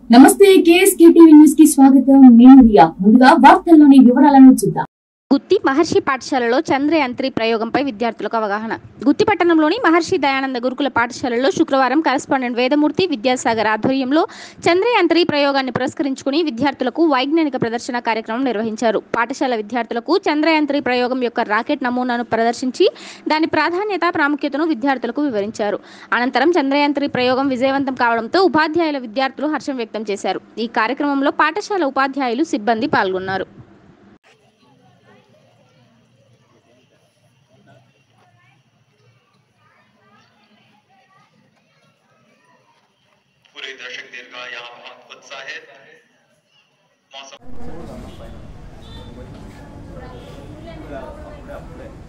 నమస్తే KSK TV news కి స్వాగతం నేను రియా ముందుగా వార్తల్లోని వివరాలను చూద్దాం గుత్తి మహర్షి పాఠశాలలో చంద్రయాన్ త్రీ ప్రయోగంపై విద్యార్థులకు అవగాహన గుత్తి పట్టణంలోని మహర్షి దయానంద గురుకుల పాఠశాలలో శుక్రవారం కరెస్పాండెంట్ వేదమూర్తి విద్యాసాగర్ ఆధ్వర్యంలో చంద్రయాన్ త్రీ ప్రయోగాన్ని పురస్కరించుకుని విద్యార్థులకు వైజ్ఞానిక ప్రదర్శన కార్యక్రమం నిర్వహించారు పాఠశాల విద్యార్థులకు చంద్రయాన్ త్రీ ప్రయోగం యొక్క రాకెట్ నమూనాను ప్రదర్శించి దాని ప్రాధాన్యత ప్రాముఖ్యతను విద్యార్థులకు వివరించారు అనంతరం చంద్రయాన్ త్రీ ప్రయోగం విజయవంతం కావడంతో ఉపాధ్యాయుల విద్యార్థులు హర్షం వ్యక్తం చేశారు ఈ కార్యక్రమంలో పాఠశాల ఉపాధ్యాయులు సిబ్బంది పాల్గొన్నారు पूरे दर्शक दीर्घ का यहाँ बहुत उत्साहित मौसम